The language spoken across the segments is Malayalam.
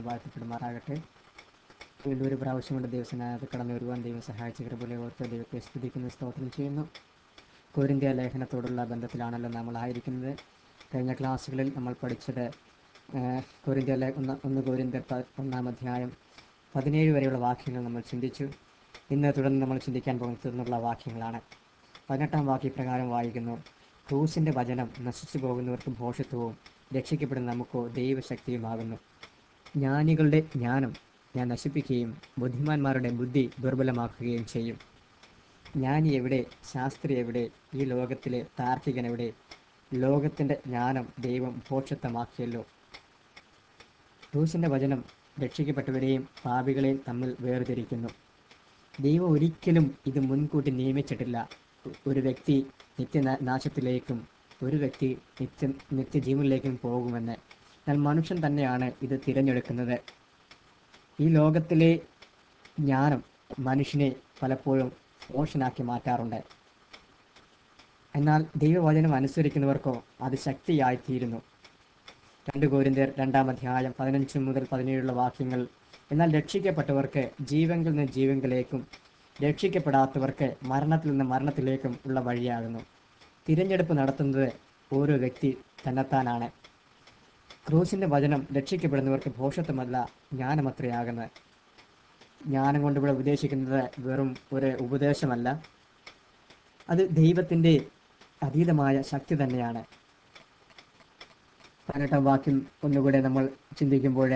വാഴ്ത്തപ്പെടുമാറാകട്ടെ വീണ്ടും ഒരു പ്രാവശ്യം കൊണ്ട് ദിവസത്തിനകത്ത് കടന്നു വരുവാൻ ദൈവം സഹായിച്ച കൃപലെ ഓർത്ത് ദൈവത്തെ സ്തുതിക്കുന്ന സ്തോത്രം ചെയ്യുന്നു കോരിന്ത്യ ലേഖനത്തോടുള്ള ബന്ധത്തിലാണല്ലോ നമ്മളായിരിക്കുന്നത് കഴിഞ്ഞ ക്ലാസ്സുകളിൽ നമ്മൾ പഠിച്ചത് കോരിന്ത്യ ലേ ഒന്ന് ഒന്ന് കോരിന്ത്യ പ- ഒന്നാം അധ്യായം പതിനേഴ് വരെയുള്ള വാക്യങ്ങൾ നമ്മൾ ചിന്തിച്ചു ഇന്ന് തുടർന്ന് നമ്മൾ ചിന്തിക്കാൻ പോകുന്ന തുടർന്നുള്ള വാക്യങ്ങളാണ് പതിനെട്ടാം വാക്യ പ്രകാരം വായിക്കുന്നു ക്രൂസിന്റെ വചനം നശിച്ചു പോകുന്നവർക്ക് ഭോഷത്വവും രക്ഷിക്കപ്പെടുന്ന നമുക്കോ ദൈവശക്തിയുമാകുന്നു ജ്ഞാനികളുടെ ജ്ഞാനം ഞാൻ നശിപ്പിക്കുകയും ബുദ്ധിമാന്മാരുടെ ബുദ്ധി ദുർബലമാക്കുകയും ചെയ്യും ജ്ഞാനി എവിടെ ശാസ്ത്രി എവിടെ ഈ ലോകത്തിലെ താർക്കികൻ എവിടെ ലോകത്തിന്റെ ജ്ഞാനം ദൈവം ഭോക്ഷത്വമാക്കിയല്ലോ ക്രൂസിന്റെ വചനം രക്ഷിക്കപ്പെട്ടവരെയും പാപികളെയും തമ്മിൽ വേർതിരിക്കുന്നു ദൈവം ഒരിക്കലും ഇത് മുൻകൂട്ടി നിയമിച്ചിട്ടില്ല ഒരു വ്യക്തി നിത്യ നാശത്തിലേക്കും ഒരു വ്യക്തി നിത്യ നിത്യജീവനിലേക്കും പോകുമെന്ന് എന്നാൽ മനുഷ്യൻ തന്നെയാണ് ഇത് തിരഞ്ഞെടുക്കുന്നത് ഈ ലോകത്തിലെ ജ്ഞാനം മനുഷ്യനെ പലപ്പോഴും മോശനാക്കി മാറ്റാറുണ്ട് എന്നാൽ ദൈവവചനം അനുസരിക്കുന്നവർക്കോ അത് ശക്തിയായിത്തീരുന്നു രണ്ട് കോരിന്ത്യർ രണ്ടാം അധ്യായം പതിനഞ്ച് മുതൽ പതിനേഴുള്ള വാക്യങ്ങൾ എന്നാൽ രക്ഷിക്കപ്പെട്ടവർക്ക് ജീവങ്കിൽ നിന്ന് ജീവങ്കിലേക്കും രക്ഷിക്കപ്പെടാത്തവർക്ക് മരണത്തിൽ നിന്ന് മരണത്തിലേക്കും ഉള്ള വഴിയാകുന്നു തിരഞ്ഞെടുപ്പ് നടത്തുന്നത് ഓരോ വ്യക്തി തന്നെത്താനാണ് ക്രൂസിന്റെ വചനം രക്ഷിക്കപ്പെടുന്നവർക്ക് ഭോഷത്വമല്ല ജ്ഞാനമത്രയാകുന്നത് ജ്ഞാനം കൊണ്ട് ഇവിടെ ഉപദേശിക്കുന്നത് വെറും ഒരു ഉപദേശമല്ല അത് ദൈവത്തിൻ്റെ അതീതമായ ശക്തി തന്നെയാണ് പതിനെട്ടാം വാക്യം ഒന്നുകൂടെ നമ്മൾ ചിന്തിക്കുമ്പോൾ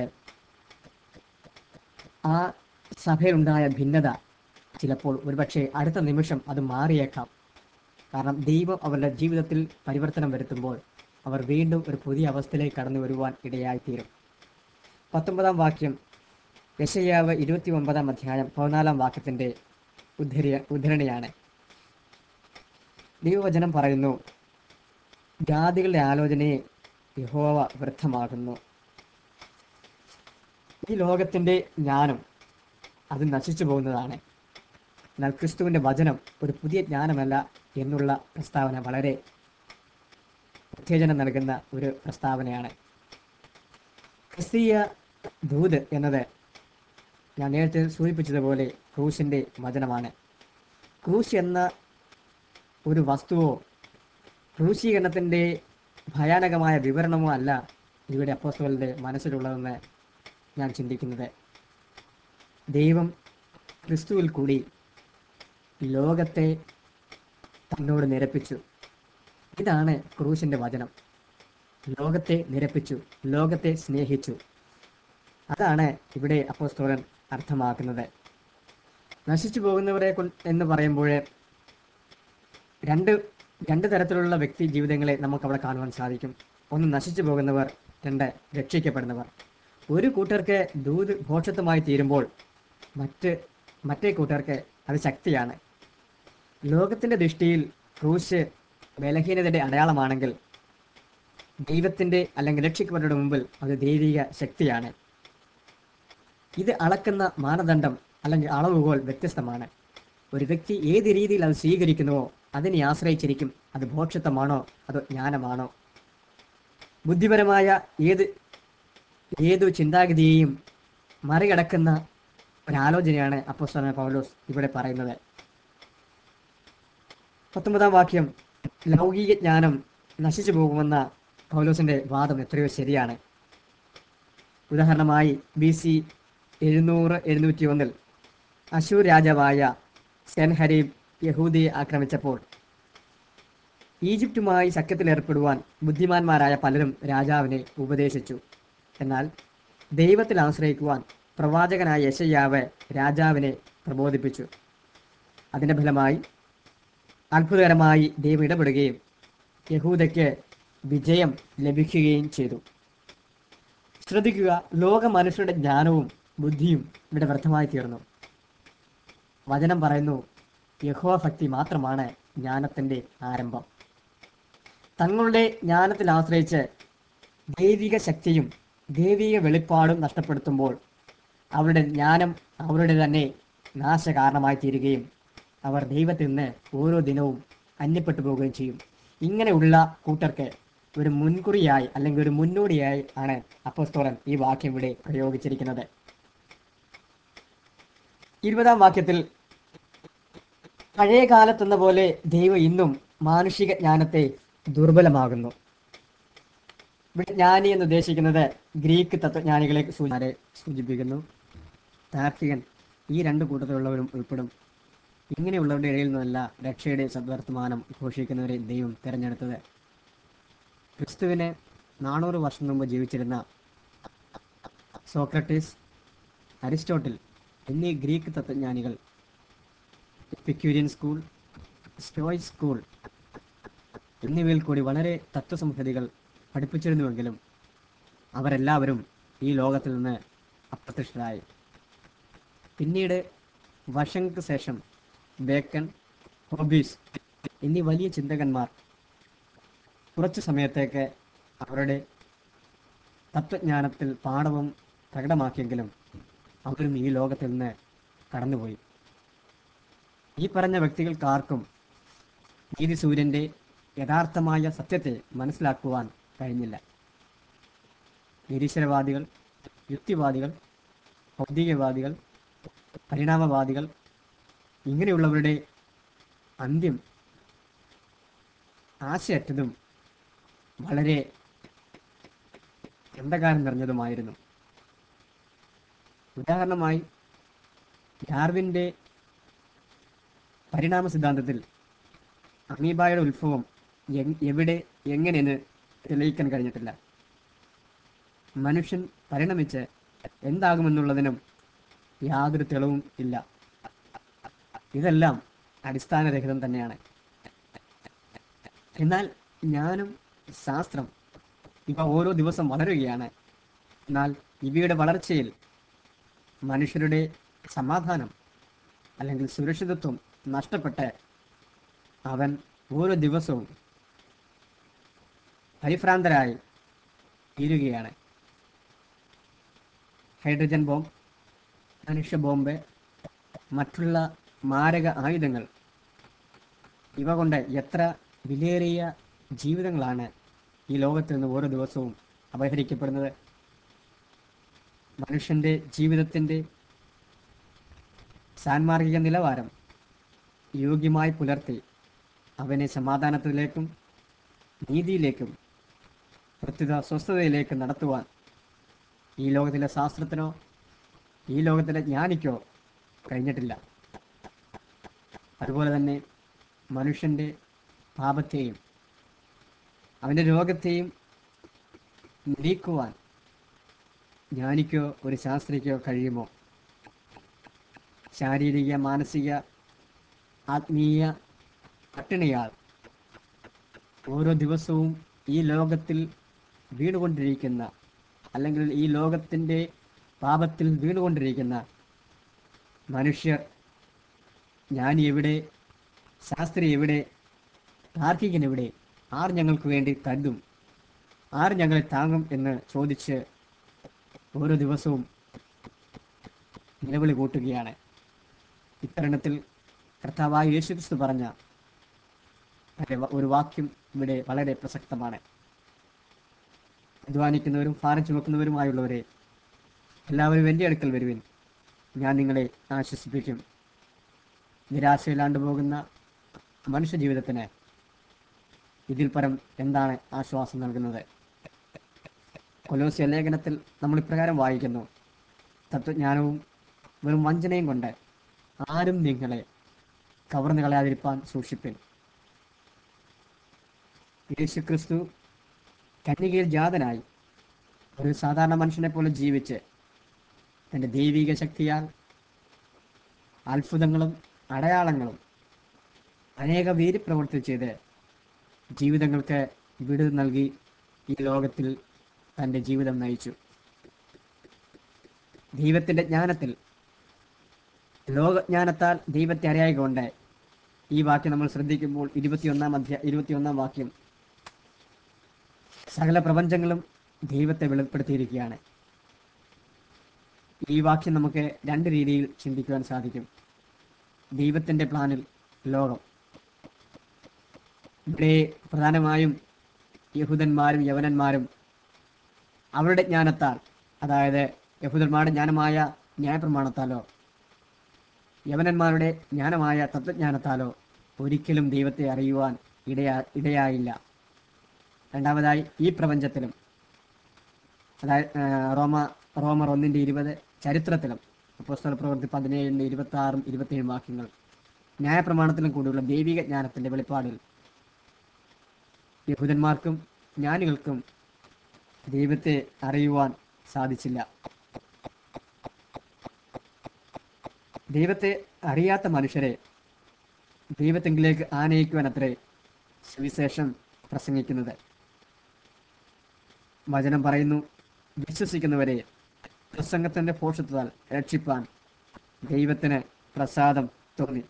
ആ സഭയിലുണ്ടായ ഭിന്നത ചിലപ്പോൾ ഒരുപക്ഷെ അടുത്ത നിമിഷം അത് മാറിയേക്കാം കാരണം ദൈവം അവരുടെ ജീവിതത്തിൽ പരിവർത്തനം വരുത്തുമ്പോൾ അവർ വീണ്ടും ഒരു പുതിയ അവസ്ഥയിലേക്ക് കടന്നു വരുവാൻ ഇടയായിത്തീരും പത്തൊമ്പതാം വാക്യം യശയാവ് ഇരുപത്തി ഒമ്പതാം അധ്യായം പതിനാലാം വാക്യത്തിന്റെ ഉദ്ധരിയ ഉദ്ധരണിയാണ് ദൈവവചനം പറയുന്നു ജാതികളുടെ ആലോചനയെ യഹോവ വൃദ്ധമാകുന്നു ഈ ലോകത്തിന്റെ ജ്ഞാനം അത് നശിച്ചു പോകുന്നതാണ് എന്നാൽ ക്രിസ്തുവിന്റെ വചനം ഒരു പുതിയ ജ്ഞാനമല്ല എന്നുള്ള പ്രസ്താവന വളരെ ഉത്തേജനം നൽകുന്ന ഒരു പ്രസ്താവനയാണ് ക്രിസ്തീയ ദൂത് എന്നത് ഞാൻ നേരത്തെ സൂചിപ്പിച്ചതുപോലെ ക്രൂശിന്റെ വചനമാണ് ക്രൂശ് എന്ന ഒരു വസ്തുവോ ക്രൂശീകരണത്തിന്റെ ഭയാനകമായ വിവരണമോ അല്ല ഇവിടെ അപ്പോസ്തലന്റെ മനസ്സിലുള്ളതെന്ന് ഞാൻ ചിന്തിക്കുന്നത് ദൈവം ക്രിസ്തുവിൽ കൂടി ലോകത്തെ തന്നോട് നിരപ്പിച്ചു ഇതാണ് ക്രൂശിന്റെ വചനം ലോകത്തെ നിരപ്പിച്ചു ലോകത്തെ സ്നേഹിച്ചു അതാണ് ഇവിടെ അപ്പോസ്തോലൻ അർത്ഥമാക്കുന്നത് നശിച്ചു പോകുന്നവരെ കൊ- എന്ന് പറയുമ്പോൾ രണ്ട് രണ്ട് തരത്തിലുള്ള വ്യക്തി ജീവിതങ്ങളെ നമുക്ക് അവിടെ കാണുവാൻ സാധിക്കും ഒന്ന് നശിച്ചു പോകുന്നവർ രണ്ട് രക്ഷിക്കപ്പെടുന്നവർ ഒരു കൂട്ടർക്ക് ദൂത് ഭോഷത്വമായി തീരുമ്പോൾ മറ്റ് മറ്റേ കൂട്ടർക്ക് അത് ശക്തിയാണ് ലോകത്തിന്റെ ദൃഷ്ടിയിൽ ക്രൂശ് ബലഹീനതയുടെ അടയാളമാണെങ്കിൽ ദൈവത്തിന്റെ അല്ലെങ്കിൽ രക്ഷിക്കപ്പെട്ടവരുടെ മുമ്പിൽ അത് ദൈവിക ശക്തിയാണ് ഇത് അളക്കുന്ന മാനദണ്ഡം അല്ലെങ്കിൽ അളവുകോൽ വ്യത്യസ്തമാണ് ഒരു വ്യക്തി ഏത് രീതിയിൽ അത് സ്വീകരിക്കുന്നുവോ അതിനെ ആശ്രയിച്ചിരിക്കും അത് ഭോക്ഷത്വമാണോ അതോ ജ്ഞാനമാണോ ബുദ്ധിപരമായ ഏത് ഏതു ചിന്താഗതിയെയും മറികടക്കുന്ന ഒരാലോചനയാണ് അപ്പോസ്തലനായ പൗലോസ് ഇവിടെ പറയുന്നത് പത്തൊമ്പതാം വാക്യം ലൗകിക ജ്ഞാനം നശിച്ചു പോകുമെന്ന പൗലോസിന്റെ വാദം എത്രയോ ശരിയാണ് ഉദാഹരണമായി ബി സി എഴുന്നൂറ് എഴുന്നൂറ്റി ഒന്നിൽ അശൂർ രാജാവായ സെൻഹരീബ് യഹൂദിയെ ആക്രമിച്ചപ്പോൾ ഈജിപ്തുമായി സഖ്യത്തിലേർപ്പെടുവാൻ ബുദ്ധിമാന്മാരായ പലരും രാജാവിനെ ഉപദേശിച്ചു എന്നാൽ ദൈവത്തിൽ ആശ്രയിക്കുവാൻ പ്രവാചകനായ യശയ്യാവ് രാജാവിനെ പ്രബോധിപ്പിച്ചു അതിന്റെ ഫലമായി അത്ഭുതകരമായി ദൈവം ഇടപെടുകയും യഹൂദയ്ക്ക് വിജയം ലഭിക്കുകയും ചെയ്തു ശ്രദ്ധിക്കുക ലോക മനുഷ്യരുടെ ജ്ഞാനവും ബുദ്ധിയും ഇവിടെ വ്യർത്ഥമായി തീർന്നു വചനം പറയുന്നു യഹോവ ഭക്തി മാത്രമാണ് ജ്ഞാനത്തിന്റെ ആരംഭം തങ്ങളുടെ ജ്ഞാനത്തിൽ ആശ്രയിച്ച് ദൈവിക ശക്തിയും ദൈവിക വെളിപ്പാടും നഷ്ടപ്പെടുത്തുമ്പോൾ അവരുടെ ജ്ഞാനം അവരുടെ തന്നെ നാശകാരണമായി തീരുകയും അവർ ദൈവത്തിൽ നിന്ന് ഓരോ ദിനവും അന്യപ്പെട്ടു പോവുകയും ചെയ്യും ഇങ്ങനെയുള്ള കൂട്ടർക്ക് ഒരു മുൻകുറിയായി അല്ലെങ്കിൽ ഒരു മുന്നോടിയായി ആണ് അപ്പോസ്തോലൻ ഈ വാക്യം ഇവിടെ പ്രയോഗിച്ചിരിക്കുന്നത് ഇരുപതാം വാക്യത്തിൽ പഴയ കാലത്തെന്ന പോലെ ദൈവം ഇന്നും മാനുഷിക ജ്ഞാനത്തെ ദുർബലമാകുന്നു ഇവിടെ ജ്ഞാനി എന്ന് ഉദ്ദേശിക്കുന്നത് ഗ്രീക്ക് തത്വജ്ഞാനികളെ സൂചിമാരെ സൂചിപ്പിക്കുന്നു താർക്കികൻ ഈ രണ്ട് കൂട്ടത്തിലുള്ളവരും ഉൾപ്പെടും ഇങ്ങനെയുള്ളവരുടെ ഇടയിൽ നിന്നല്ല രക്ഷയുടെ സദ്വർത്തമാനം ഘോഷിക്കുന്നവരെ ദൈവം തിരഞ്ഞെടുത്തത് ക്രിസ്തുവിനെ നാനൂറ് വർഷം മുമ്പ് ജീവിച്ചിരുന്ന സോക്രട്ടീസ് അരിസ്റ്റോട്ടിൽ എന്നീ ഗ്രീക്ക് തത്വജ്ഞാനികൾ പിക്യൂരിയൻ സ്കൂൾ സ്റ്റോയ് സ്കൂൾ എന്നിവയിൽ കൂടി വളരെ തത്വസംഹിതകൾ പഠിപ്പിച്ചിരുന്നുവെങ്കിലും അവരെല്ലാവരും ഈ ലോകത്തിൽ നിന്ന് അപ്രത്യക്ഷരായി പിന്നീട് വർഷങ്ങൾക്ക് ശേഷം ബേക്കൺ ഹോബീസ് എന്നീ വലിയ ചിന്തകന്മാർ കുറച്ചു സമയത്തേക്ക് അവരുടെ തത്വജ്ഞാനത്തിൽ പാഠവും പ്രകടമാക്കിയെങ്കിലും അവരും ഈ ലോകത്തിൽ നിന്ന് കടന്നുപോയി ഈ പറഞ്ഞ വ്യക്തികൾക്കാർക്കും നീതി സൂര്യന്റെ യഥാർത്ഥമായ സത്യത്തെ മനസ്സിലാക്കുവാൻ കഴിഞ്ഞില്ല നിരീശ്വരവാദികൾ യുക്തിവാദികൾ ഭൗതികവാദികൾ പരിണാമവാദികൾ ഇങ്ങനെയുള്ളവരുടെ അന്ത്യം ആശയറ്റതും വളരെ അന്ധകാരം നിറഞ്ഞതുമായിരുന്നു ഉദാഹരണമായി ഡാർവിൻ്റെ പരിണാമ സിദ്ധാന്തത്തിൽ അമീബായുടെ ഉത്ഭവം എങ്- എവിടെ എങ്ങനെയെന്ന് തെളിയിക്കാൻ കഴിഞ്ഞിട്ടില്ല മനുഷ്യൻ പരിണമിച്ച് എന്താകുമെന്നുള്ളതിനും യാതൊരു തെളിവും ഇല്ല ഇതെല്ലാം അടിസ്ഥാനരഹിതം തന്നെയാണ് എന്നാൽ ജ്ഞാനം ശാസ്ത്രം ഇവ ഓരോ ദിവസം വളരുകയാണ് എന്നാൽ ഇവയുടെ വളർച്ചയിൽ മനുഷ്യരുടെ സമാധാനം അല്ലെങ്കിൽ സുരക്ഷിതത്വം നഷ്ടപ്പെട്ട് അവൻ ഓരോ ദിവസവും പരിഭ്രാന്തരായി തീരുകയാണ് ഹൈഡ്രജൻ ബോംബ് മനുഷ്യ ബോംബ് മറ്റുള്ള മാരക ആയുധങ്ങൾ ഇവ കൊണ്ട് എത്ര വിലയേറിയ ജീവിതങ്ങളാണ് ഈ ലോകത്ത് നിന്ന് ഓരോ ദിവസവും അപഹരിക്കപ്പെടുന്നത് മനുഷ്യന്റെ ജീവിതത്തിന്റെ സാൻമാർഗിക നിലവാരം യോഗ്യമായി പുലർത്തി അവനെ സമാധാനത്തിലേക്കും നീതിയിലേക്കും പ്രത്യുത സ്വസ്ഥതയിലേക്കും നടത്തുവാൻ ഈ ലോകത്തിലെ ശാസ്ത്രത്തിനോ ഈ ലോകത്തിലെ ജ്ഞാനിക്കോ കഴിഞ്ഞിട്ടില്ല അതുപോലെ തന്നെ മനുഷ്യന്റെ പാപത്തെയും അവന്റെ രോഗത്തെയും നീക്കുവാൻ ജ്ഞാനിക്കോ ഒരു ശാസ്ത്രിക്കോ കഴിയുമോ ശാരീരിക മാനസിക ആത്മീയ പട്ടിണിയാൽ ഓരോ ദിവസവും ഈ ലോകത്തിൽ വീണുകൊണ്ടിരിക്കുന്ന അല്ലെങ്കിൽ ഈ ലോകത്തിൻ്റെ പാപത്തിൽ വീണുകൊണ്ടിരിക്കുന്ന മനുഷ്യർ ജ്ഞാനി എവിടെ ശാസ്ത്രി എവിടെ താർക്കികൻ എവിടെ ആർ ഞങ്ങൾക്ക് വേണ്ടി കരുതും ആർ ഞങ്ങളെ താങ്ങും എന്ന് ചോദിച്ച് ഓരോ ദിവസവും നിലവിളി കൂട്ടുകയാണ് ഇത്തരുണത്തിൽ കർത്താവായ യേശുക്രിസ്തു പറഞ്ഞ ഒരു വ- ഒരു വാക്യം ഇവിടെ വളരെ പ്രസക്തമാണ് അധ്വാനിക്കുന്നവരും ഭാരം ചുമക്കുന്നവരുമായുള്ളവരെ എല്ലാവരും എൻ്റെ അടുക്കൽ വരുവിൻ ഞാൻ നിങ്ങളെ ആശ്വസിപ്പിക്കും നിരാശയിലാണ്ട് പോകുന്ന മനുഷ്യ ജീവിതത്തിന് ഇതിൽ പരം എന്താണ് ആശ്വാസം നൽകുന്നത് കൊലോസ്യ ലേഖനത്തിൽ നമ്മൾ ഇപ്രകാരം വായിക്കുന്നു തത്വജ്ഞാനവും വെറും വഞ്ചനയും കൊണ്ട് ആരും നിങ്ങളെ കവർന്നു കളയാതിരിപ്പാൻ സൂക്ഷിപ്പിൻ യേശു ക്രിസ്തു കന്യകയിൽ ജാതനായി ഒരു സാധാരണ മനുഷ്യനെ പോലെ ജീവിച്ച് തൻ്റെ ദൈവിക ശക്തിയാൽ അത്ഭുതങ്ങളും അടയാളങ്ങളും അനേക വീര്യപ്രവർത്തി ചെയ്ത് ജീവിതങ്ങൾക്ക് വിടുതൽ നൽകി ഈ ലോകത്തിൽ തൻ്റെ ജീവിതം നയിച്ചു ദൈവത്തിൻ്റെ ജ്ഞാനത്തിൽ ലോകജ്ഞാനത്താൽ ദൈവത്തെ അറിയായിക്കൊണ്ട് ഈ വാക്യം നമ്മൾ ശ്രദ്ധിക്കുമ്പോൾ ഇരുപത്തിയൊന്നാം അധ്യായ ഇരുപത്തിയൊന്നാം വാക്യം സകല പ്രപഞ്ചങ്ങളും ദൈവത്തെ വെളിപ്പെടുത്തിയിരിക്കുകയാണ് ഈ വാക്യം നമുക്ക് രണ്ട് രീതിയിൽ ചിന്തിക്കുവാൻ സാധിക്കും ദൈവത്തിൻ്റെ പ്ലാനിൽ ലോകം ഇവിടെ പ്രധാനമായും യഹൂദന്മാരും യവനന്മാരും അവരുടെ ജ്ഞാനത്താൽ അതായത് യഹൂദന്മാരുടെ ജ്ഞാനമായ ന്യായപ്രമാണത്താലോ യവനന്മാരുടെ ജ്ഞാനമായ തത്വജ്ഞാനത്താലോ ഒരിക്കലും ദൈവത്തെ അറിയുവാൻ ഇടയാ ഇടയായില്ല രണ്ടാമതായി ഈ പ്രപഞ്ചത്തിലും അതായത് ആ, റോമ റോമർ ഒന്നിൻ്റെ ഇരുപത് ചരിത്രത്തിലും അപ്പോസ്തല പ്രവൃത്തി പതിനേഴിൻ്റെ ഇരുപത്തി ആറും ഇരുപത്തിയേഴും വാക്യങ്ങൾ ന്യായപ്രമാണത്തിലും കൂടിയുള്ള ദൈവിക ജ്ഞാനത്തിൻ്റെ വെളിപ്പാടിൽ യഹൂദന്മാർക്കും ജ്ഞാനികൾക്കും ദൈവത്തെ അറിയുവാൻ സാധിച്ചില്ല ദൈവത്തെ അറിയാത്ത മനുഷ്യരെ ദൈവത്തെങ്കിലേക്ക് ആനയിക്കുവാൻ അത്രേ സുവിശേഷം പ്രസംഗിക്കുന്നത് വചനം പറയുന്നു വിശ്വസിക്കുന്നവരെ പ്രസംഗത്തിന്റെ പോഷത്വത്താൽ രക്ഷിപ്പാൻ ദൈവത്തിന് പ്രസാദം തോന്നി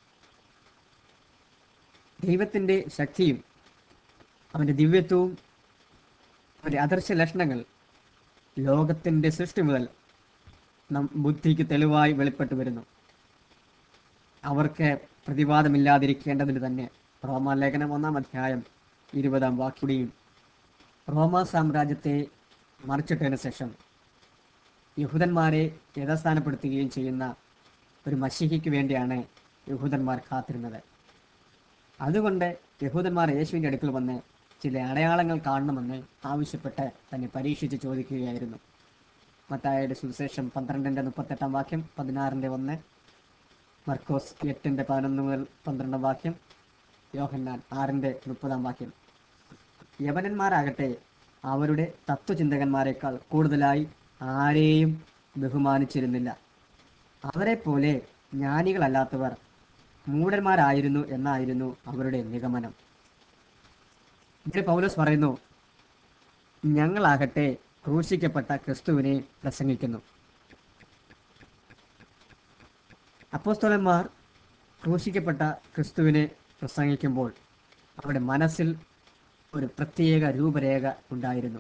ദൈവത്തിന്റെ ശക്തിയും അവന്റെ ദിവ്യത്വവും അവന്റെ അദർശ ലക്ഷണങ്ങൾ ലോകത്തിന്റെ സൃഷ്ടി മുതൽ നം ബുദ്ധിക്ക് തെളിവായി വെളിപ്പെട്ടു വരുന്നു അവർക്ക് പ്രതിവാദമില്ലാതിരിക്കേണ്ടതിന് തന്നെ റോമാലേഖനം ഒന്നാം അധ്യായം ഇരുപതാം വാക്യുടെയും റോമാ സാമ്രാജ്യത്തെ മറിച്ചിട്ടതിന് ശേഷം യഹൂദന്മാരെ യഥാസ്ഥാനപ്പെടുത്തുകയും ചെയ്യുന്ന ഒരു മഷിഹിക്ക് വേണ്ടിയാണ് യഹൂദന്മാർ കാത്തിരുന്നത് അതുകൊണ്ട് യഹൂദന്മാർ യേശുവിൻ്റെ അടുക്കൽ വന്ന് ചില അടയാളങ്ങൾ കാണണമെന്ന് ആവശ്യപ്പെട്ട് തന്നെ പരീക്ഷിച്ച് ചോദിക്കുകയായിരുന്നു മത്തായുടെ സുവിശേഷം പന്ത്രണ്ടിൻ്റെ മുപ്പത്തെട്ടാം വാക്യം പതിനാറിൻ്റെ ഒന്ന് മർക്കോസ് എട്ടിൻ്റെ പതിനൊന്ന് മുതൽ പന്ത്രണ്ടാം വാക്യം യോഹന്നാൻ ആറിൻ്റെ മുപ്പതാം വാക്യം യവനന്മാരാകട്ടെ അവരുടെ തത്വചിന്തകന്മാരെക്കാൾ കൂടുതലായി ആരെയും ബഹുമാനിച്ചിരുന്നില്ല അവരെ പോലെ ജ്ഞാനികളല്ലാത്തവർ മൂഢന്മാരായിരുന്നു എന്നായിരുന്നു അവരുടെ നിഗമനം ഇവിടെ പൗലോസ് പറയുന്നു ഞങ്ങളാകട്ടെ ക്രൂശിക്കപ്പെട്ട ക്രിസ്തുവിനെ പ്രസംഗിക്കുന്നു അപ്പോസ്തലന്മാർ ക്രൂശിക്കപ്പെട്ട ക്രിസ്തുവിനെ പ്രസംഗിക്കുമ്പോൾ അവരുടെ മനസ്സിൽ ഒരു പ്രത്യേക രൂപരേഖ ഉണ്ടായിരുന്നു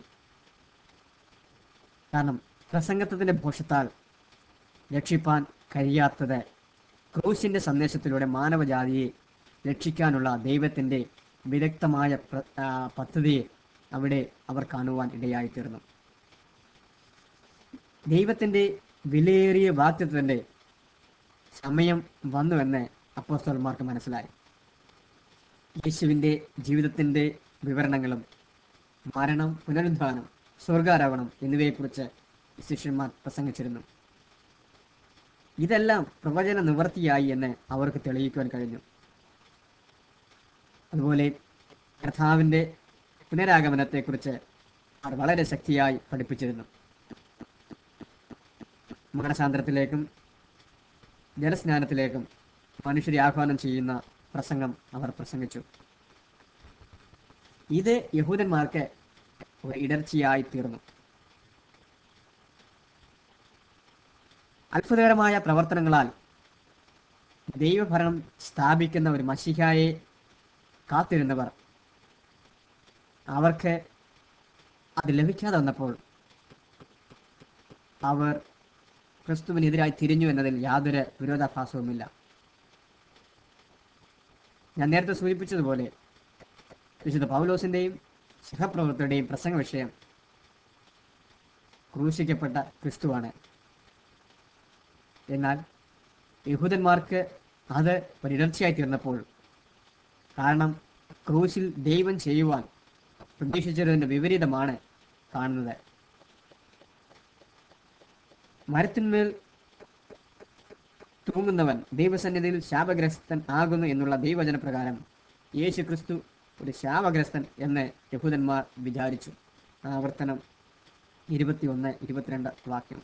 കാരണം പ്രസംഗത്വത്തിന്റെ ഭോഷത്താൽ രക്ഷിപ്പാൻ കഴിയാത്തത് ക്രൂശിന്റെ സന്ദേശത്തിലൂടെ മാനവജാതിയെ രക്ഷിക്കാനുള്ള ദൈവത്തിന്റെ വിദഗ്ധമായ പ്ര- ആ, പദ്ധതിയെ അവിടെ അവർ കാണുവാൻ ഇടയായിത്തീർന്നു ദൈവത്തിന്റെ വിലയേറിയ വാക്യത്വത്തിന്റെ സമയം വന്നുവെന്ന് അപ്പോസ്തലന്മാർക്ക് മനസ്സിലായി യേശുവിന്റെ ജീവിതത്തിന്റെ വിവരണങ്ങളും മരണം പുനരുദ്ധാനം സ്വർഗാരോഹണം എന്നിവയെക്കുറിച്ച് ശിഷ്യന്മാർ പ്രസംഗിച്ചിരുന്നു ഇതെല്ലാം പ്രവചന നിവർത്തിയായി എന്ന് അവർക്ക് തെളിയിക്കുവാൻ കഴിഞ്ഞു അതുപോലെ കർത്താവിന്റെ പുനരാഗമനത്തെക്കുറിച്ച് അവർ വളരെ ശക്തിയായി പഠിപ്പിച്ചിരുന്നു മാനസാന്തരത്തിലേക്കും ജലസ്നാനത്തിലേക്കും മനുഷ്യരെ ആഹ്വാനം ചെയ്യുന്ന പ്രസംഗം അവർ പ്രസംഗിച്ചു ഇത് യഹൂദന്മാർക്ക് ഒരു ഇടർച്ചയായി തീർന്നു അത്ഭുതകരമായ പ്രവർത്തനങ്ങളാൽ ദൈവഭരണം സ്ഥാപിക്കുന്ന ഒരു മഷിഹായെ കാത്തിരുന്നവർ അവർക്ക് അത് ലഭിക്കാതെ വന്നപ്പോൾ അവർ ക്രിസ്തുവിനെതിരായി തിരിഞ്ഞു എന്നതിൽ യാതൊരു വിരോധാഭാസവുമില്ല ഞാൻ നേരത്തെ സൂചിപ്പിച്ചതുപോലെ വിശുദ്ധ പൗലോസിന്റെയും സഹപ്രവർത്തകരുടെയും പ്രസംഗ വിഷയം ക്രൂശിക്കപ്പെട്ട ക്രിസ്തുവാണ് എന്നാൽ യഹൂദന്മാർക്ക് അത് ഒരിടർച്ചയായി തീർന്നപ്പോൾ കാരണം ക്രൂശിൽ ദൈവം ചെയ്യുവാൻ പ്രതീക്ഷിച്ചതിന്റെ വിപരീതമാണ് കാണുന്നത് മരത്തിന്മേൽ തൂങ്ങുന്നവൻ ദൈവസന്നിധിയിൽ ശാപഗ്രസ്തൻ ആകുന്നു എന്നുള്ള ദൈവവചന പ്രകാരം യേശു ക്രിസ്തു ഒരു ശാപഗ്രസ്തൻ എന്ന് യഹൂദന്മാർ വിചാരിച്ചു ആവർത്തനം ഇരുപത്തിയൊന്ന് ഇരുപത്തിരണ്ട് വാക്യം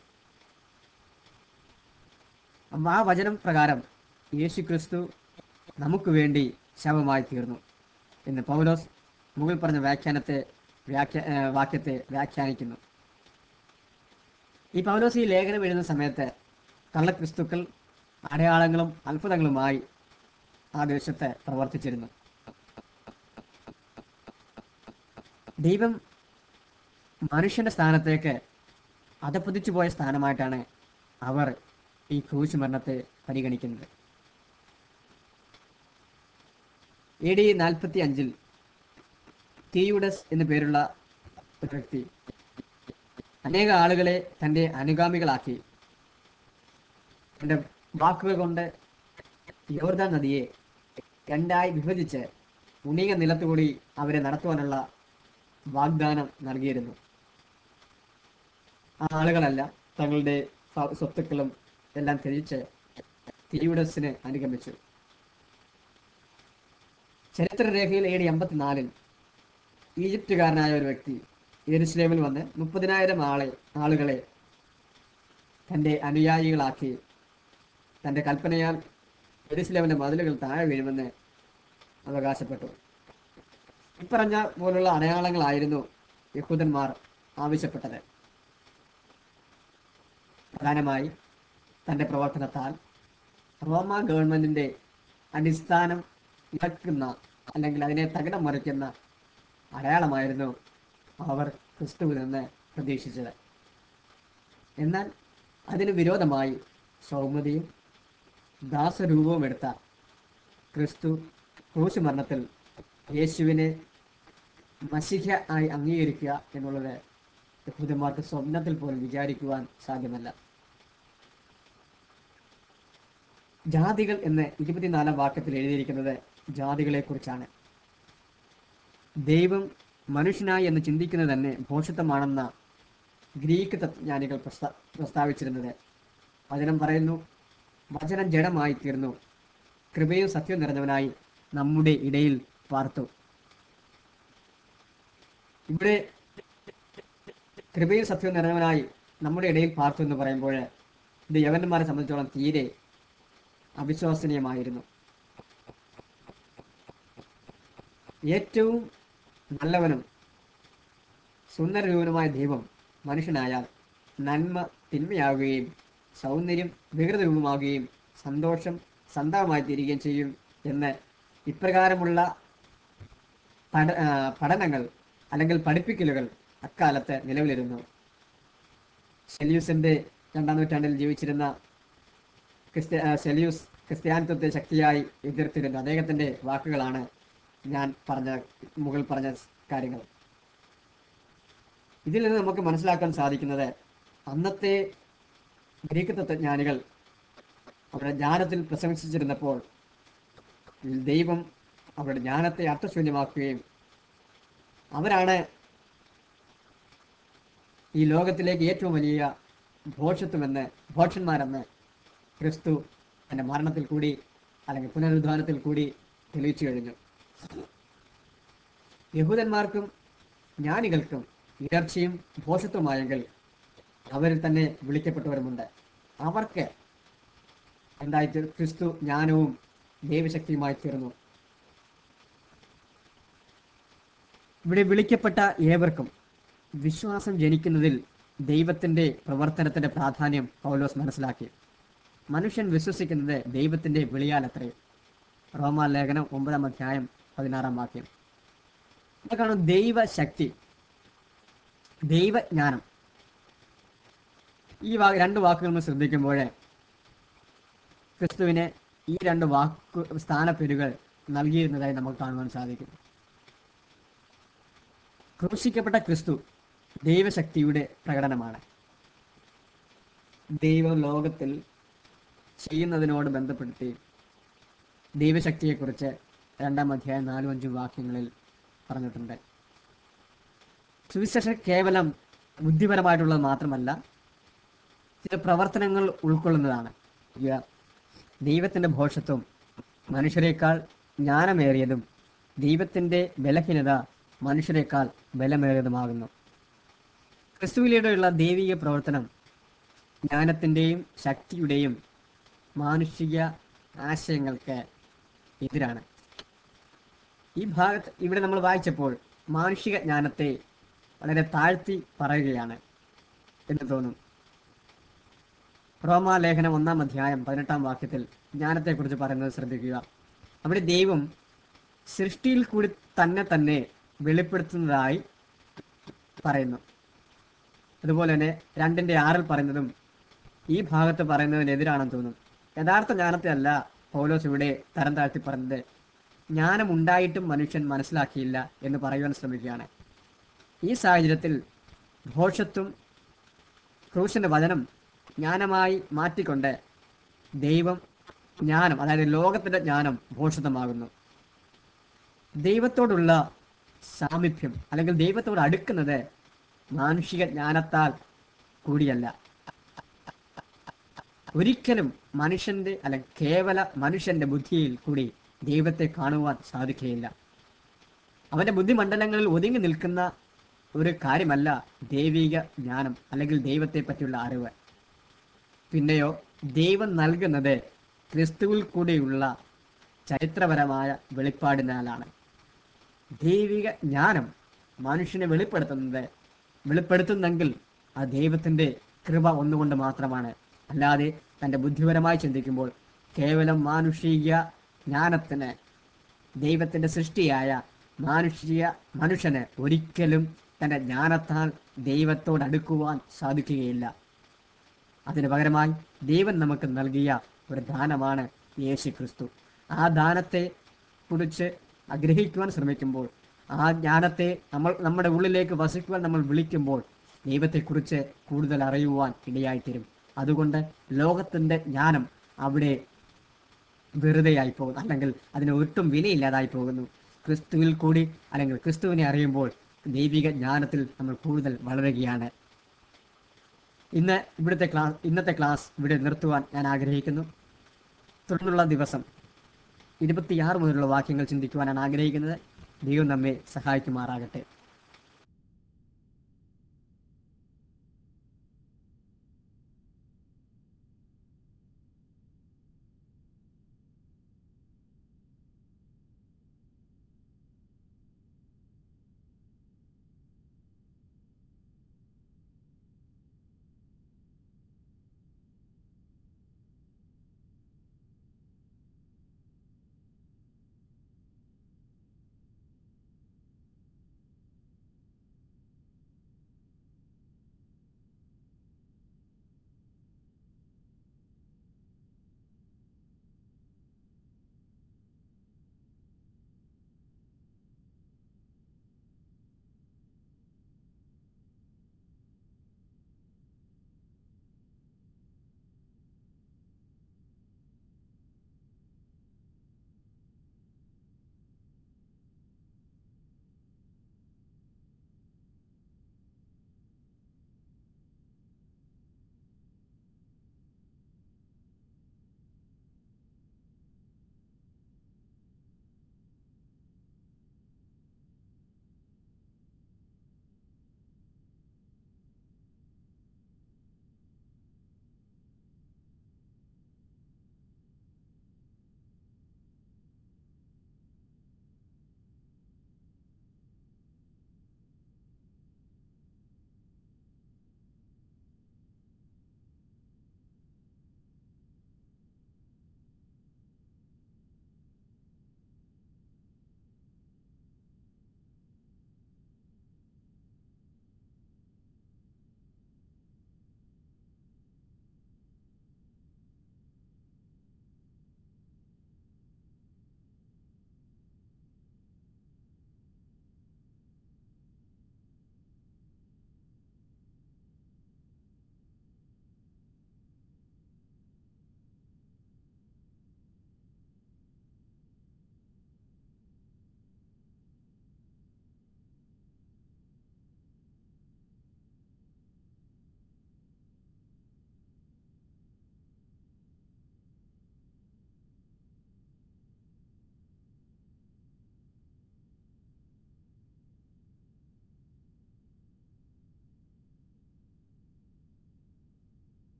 അപ്പൊ ആ വചനം പ്രകാരം യേശു ക്രിസ്തു നമുക്ക് വേണ്ടി ശവമായി തീർന്നു എന്ന് പൗലോസ് മുകൾ പറഞ്ഞ വ്യാഖ്യാനത്തെ വ്യാഖ്യ ഏ, വാക്യത്തെ വ്യാഖ്യാനിക്കുന്നു ഈ പൗലോസ് ഈ ലേഖനം എഴുതുന്ന സമയത്ത് കള്ളക്രിസ്തുക്കൾ അടയാളങ്ങളും അത്ഭുതങ്ങളുമായി ആ ദേശത്ത് പ്രവർത്തിച്ചിരുന്നു ദൈവം മനുഷ്യന്റെ സ്ഥാനത്തേക്ക് അധപ്പതിച്ചു പോയ സ്ഥാനമായിട്ടാണ് അവർ ഈ ക്രൂശ് മരണത്തെ പരിഗണിക്കുന്നത് എ ഡി നാൽപ്പത്തി അഞ്ചിൽ തീയുഡസ് എന്നു പേരുള്ള ഒരു വ്യക്തി അനേക ആളുകളെ തൻ്റെ അനുഗാമികളാക്കി തൻ്റെ വാക്കുകൾ കൊണ്ട് യോർദാൻ നദിയെ രണ്ടായി വിഭജിച്ച് ഉണിയ നിലത്തുകൂടി അവരെ നടത്തുവാനുള്ള വാഗ്ദാനം നൽകിയിരുന്നു ആ ആളുകളല്ല തങ്ങളുടെ സ്വ- സ്വത്തുക്കളും എല്ലാം ത്യജിച്ച് തിരിയുഡസിനെ അനുഗമിച്ചു ചരിത്രരേഖയിൽ എ ഡി അമ്പത്തിനാലിൽ ഈജിപ്തുകാരനായ ഒരു വ്യക്തി യെരുസലേമിൽ വന്ന് മുപ്പതിനായിരം ആളെ ആളുകളെ തൻ്റെ അനുയായികളാക്കി തൻ്റെ കൽപ്പനയാൽ യെരുസലേമിൻ്റെ മതിലുകൾ താഴെ വീഴുമെന്ന് അവകാശപ്പെട്ടു ഇപ്പറഞ്ഞ പോലുള്ള അടയാളങ്ങളായിരുന്നു യഹൂദന്മാർ ആവശ്യപ്പെട്ടത് പ്രധാനമായി തൻ്റെ പ്രവർത്തനത്താൽ റോമ ഗവൺമെന്റിന്റെ അടിസ്ഥാനം ഇളക്കുന്ന അല്ലെങ്കിൽ അതിനെ തകിടം മറിക്കുന്ന അടയാളമായിരുന്നു അവർ ക്രിസ്തുവിൽ നിന്ന് പ്രതീക്ഷിച്ചത് എന്നാൽ അതിന് വിരോധമായി സൗമ്യതയും ദാസരൂപവും എടുത്ത ക്രിസ്തു ക്രൂശ് മരണത്തിൽ യേശുവിനെ മസിഹ ആയി അംഗീകരിക്കുക എന്നുള്ളത് യഹൂദന്മാർക്ക് സ്വപ്നത്തിൽ പോലും വിചാരിക്കുവാൻ സാധ്യമല്ല ജാതികൾ എന്ന് ഇരുപത്തിനാലാം വാക്യത്തിൽ എഴുതിയിരിക്കുന്നത് ജാതികളെ കുറിച്ചാണ് ദൈവം മനുഷ്യനായി എന്ന് ചിന്തിക്കുന്നത് തന്നെ ഭോഷത്വമാണെന്ന ഗ്രീക്ക് തത്വജ്ഞാനികൾ പ്രസ്താ പ്രസ്താവിച്ചിരുന്നത് വചനം പറയുന്നു വചനം ജഡമായി തീർന്നു കൃപയും സത്യവും നിറഞ്ഞവനായി നമ്മുടെ ഇടയിൽ പാർത്തു ഇവിടെ കൃപയും സത്യവും നിറഞ്ഞവനായി നമ്മുടെ ഇടയിൽ പാർത്തു എന്ന് പറയുമ്പോൾ ഇത് യവനന്മാരെ സംബന്ധിച്ചോളം തീരെ അവിശ്വസനീയമായിരുന്നു ഏറ്റവും നല്ലവനും സുന്ദരരൂപനുമായ ദൈവം മനുഷ്യനായാൽ നന്മ തിന്മയാവുകയും സൗന്ദര്യം വികൃതരൂപമാവുകയും സന്തോഷം സന്താപമായി തീരുകയും ചെയ്യും എന്ന് ഇപ്രകാരമുള്ള പഠ ആ, പഠനങ്ങൾ അല്ലെങ്കിൽ പഠിപ്പിക്കലുകൾ അക്കാലത്ത് നിലവിലിരുന്നു സെല്യൂസിന്റെ രണ്ടാം നൂറ്റാണ്ടിൽ ജീവിച്ചിരുന്ന ക്രിസ്ത്യ ആ, സെല്യൂസ് ക്രിസ്ത്യാനിത്വത്തെ ശക്തിയായി എതിർത്തിരുന്നു അദ്ദേഹത്തിന്റെ വാക്കുകളാണ് ഞാൻ പറഞ്ഞ മുകൾ പറഞ്ഞ കാര്യങ്ങൾ ഇതിൽ നിന്ന് നമുക്ക് മനസ്സിലാക്കാൻ സാധിക്കുന്നത് അന്നത്തെ ഗ്രീക്ക് തത്വജ്ഞാനികൾ അവരുടെ ജ്ഞാനത്തിൽ പ്രശംസിച്ചിരുന്നപ്പോൾ ദൈവം അവരുടെ ജ്ഞാനത്തെ അർത്ഥശൂന്യമാക്കുകയും അവരാണ് ഈ ലോകത്തിലേക്ക് ഏറ്റവും വലിയ ഭോഷത്വമെന്ന് ഭോഷന്മാരെന്ന് ക്രിസ്തു തന്റെ മരണത്തിൽ കൂടി അല്ലെങ്കിൽ പുനരുദ്ധാനത്തിൽ കൂടി തെളിയിച്ചു കഴിഞ്ഞു യഹൂദന്മാർക്കും ജ്ഞാനികൾക്കും ഇടർച്ചയും ഭോഷത്വമായെങ്കിൽ അവരിൽ തന്നെ വിളിക്കപ്പെട്ടവരുമുണ്ട് അവർക്ക് എന്തായി തീർ- ക്രിസ്തു ജ്ഞാനവും ദൈവശക്തിയുമായി തീർന്നു ഇവിടെ വിളിക്കപ്പെട്ട ഏവർക്കും വിശ്വാസം ജനിക്കുന്നതിൽ ദൈവത്തിന്റെ പ്രവർത്തനത്തിന്റെ പ്രാധാന്യം പൗലോസ് മനസ്സിലാക്കി മനുഷ്യൻ വിശ്വസിക്കുന്നത് ദൈവത്തിന്റെ വിളിയാലത്രേ റോമാലേഖനം ഒമ്പതാം അധ്യായം പതിനാറാം വാക്യം ഇവിടെ കാണും ദൈവശക്തി ദൈവജ്ഞാനം ഈ വാ രണ്ട് വാക്കുകൾ നമ്മൾ ശ്രദ്ധിക്കുമ്പോൾ ക്രിസ്തുവിന് ഈ രണ്ട് വാക്കു സ്ഥാനപ്പേരുകൾ നൽകിയിരുന്നതായി നമുക്ക് കാണുവാൻ സാധിക്കും ക്രൂശിക്കപ്പെട്ട ക്രിസ്തു ദൈവശക്തിയുടെ പ്രകടനമാണ് ദൈവം ലോകത്തിൽ ചെയ്യുന്നതിനോട് ബന്ധപ്പെടുത്തി ദൈവശക്തിയെക്കുറിച്ച് രണ്ടാം അധ്യായം നാലും അഞ്ചും വാക്യങ്ങളിൽ പറഞ്ഞിട്ടുണ്ട് സുവിശേഷം കേവലം ബുദ്ധിപരമായിട്ടുള്ളത് മാത്രമല്ല ചില പ്രവർത്തനങ്ങൾ ഉൾക്കൊള്ളുന്നതാണ് ഇവ ദൈവത്തിന്റെ ഭോഷത്വം മനുഷ്യരെക്കാൾ ജ്ഞാനമേറിയതും ദൈവത്തിന്റെ ബലഹീനത മനുഷ്യരെക്കാൾ ബലമേറിയതുമാകുന്നു ക്രിസ്തുവിലൂടെയുള്ള ദൈവിക പ്രവർത്തനം ജ്ഞാനത്തിൻ്റെയും ശക്തിയുടെയും മാനുഷിക ആശയങ്ങൾക്ക് എതിരാണ് ഈ ഭാഗത്ത് ഇവിടെ നമ്മൾ വായിച്ചപ്പോൾ മാനുഷിക ജ്ഞാനത്തെ വളരെ താഴ്ത്തി പറയുകയാണ് എന്ന് തോന്നും റോമാലേഖനം ഒന്നാം അധ്യായം പതിനെട്ടാം വാക്യത്തിൽ ജ്ഞാനത്തെക്കുറിച്ച് പറയുന്നത് ശ്രദ്ധിക്കുക അവിടെ ദൈവം സൃഷ്ടിയിൽ കൂടി തന്നെ തന്നെ വെളിപ്പെടുത്തുന്നതായി പറയുന്നു അതുപോലെ തന്നെ രണ്ടിന്റെ ആറിൽ പറയുന്നതും ഈ ഭാഗത്ത് പറയുന്നതിനെതിരാണെന്ന് തോന്നും യഥാർത്ഥ ജ്ഞാനത്തെ അല്ല പൗലോസ് ഇവിടെ തരം താഴ്ത്തി പറഞ്ഞത് ജ്ഞാനം ഉണ്ടായിട്ടും മനുഷ്യൻ മനസ്സിലാക്കിയില്ല എന്ന് പറയുവാൻ ശ്രമിക്കുകയാണ് ഈ സാഹചര്യത്തിൽ ഭോഷത്വം ക്രൂശന്റെ വചനം ജ്ഞാനമായി മാറ്റിക്കൊണ്ട് ദൈവം ജ്ഞാനം അതായത് ലോകത്തിന്റെ ജ്ഞാനം ഭോഷത്വമാകുന്നു ദൈവത്തോടുള്ള സാമീപ്യം അല്ലെങ്കിൽ ദൈവത്തോട് അടുക്കുന്നത് മാനുഷിക ജ്ഞാനത്താൽ കൂടിയല്ല ഒരിക്കലും മനുഷ്യന്റെ അല്ലെങ്കിൽ കേവല മനുഷ്യന്റെ ബുദ്ധിയിൽ കൂടി ദൈവത്തെ കാണുവാൻ സാധിക്കുകയില്ല അവന്റെ ബുദ്ധിമണ്ഡലങ്ങളിൽ ഒതുങ്ങി നിൽക്കുന്ന ഒരു കാര്യമല്ല ദൈവിക ജ്ഞാനം അല്ലെങ്കിൽ ദൈവത്തെ പറ്റിയുള്ള അറിവ് പിന്നെയോ ദൈവം നൽകുന്നത് ക്രിസ്തുവിൽ കൂടിയുള്ള ചരിത്രപരമായ വെളിപ്പാടിനാലാണ് ദൈവിക ജ്ഞാനം മനുഷ്യനെ വെളിപ്പെടുത്തുന്നത് വെളിപ്പെടുത്തുന്നെങ്കിൽ ആ ദൈവത്തിന്റെ കൃപ ഒന്നുകൊണ്ട് മാത്രമാണ് അല്ലാതെ തന്റെ ബുദ്ധിപരമായി ചിന്തിക്കുമ്പോൾ കേവലം മാനുഷിക ജ്ഞാനത്തിന് ദൈവത്തിന്റെ സൃഷ്ടിയായ മാനുഷിക മനുഷ്യന് ഒരിക്കലും തന്റെ ജ്ഞാനത്താൽ ദൈവത്തോട് അടുക്കുവാൻ സാധിക്കുകയില്ല അതിന് പകരമായി ദൈവം നമുക്ക് നൽകിയ ഒരു ദാനമാണ് യേശു ക്രിസ്തു ആ ദാനത്തെ കുറിച്ച് ആഗ്രഹിക്കുവാൻ ശ്രമിക്കുമ്പോൾ ആ ജ്ഞാനത്തെ നമ്മൾ നമ്മുടെ ഉള്ളിലേക്ക് വസിക്കുവാൻ നമ്മൾ വിളിക്കുമ്പോൾ ദൈവത്തെക്കുറിച്ച് കൂടുതൽ അറിയുവാൻ ഇടയായിത്തീരും അതുകൊണ്ട് ലോകത്തിന്റെ ജ്ഞാനം അവിടെ വെറുതെയായി പോകുന്നു അല്ലെങ്കിൽ അതിന് ഒട്ടും വിലയില്ലാതായി പോകുന്നു ക്രിസ്തുവിൽ കൂടി അല്ലെങ്കിൽ ക്രിസ്തുവിനെ അറിയുമ്പോൾ ദൈവിക ജ്ഞാനത്തിൽ നമ്മൾ കൂടുതൽ വളരുകയാണ് ഇന്ന് ഇവിടുത്തെ ക്ലാസ് ഇന്നത്തെ ക്ലാസ് ഇവിടെ നിർത്തുവാൻ ഞാൻ ആഗ്രഹിക്കുന്നു തുടർന്നുള്ള ദിവസം ഇരുപത്തിയാറ് മുതലുള്ള വാക്യങ്ങൾ ചിന്തിക്കുവാനാണ് ആഗ്രഹിക്കുന്നത് ദൈവം നമ്മെ സഹായിക്കുമാറാകട്ടെ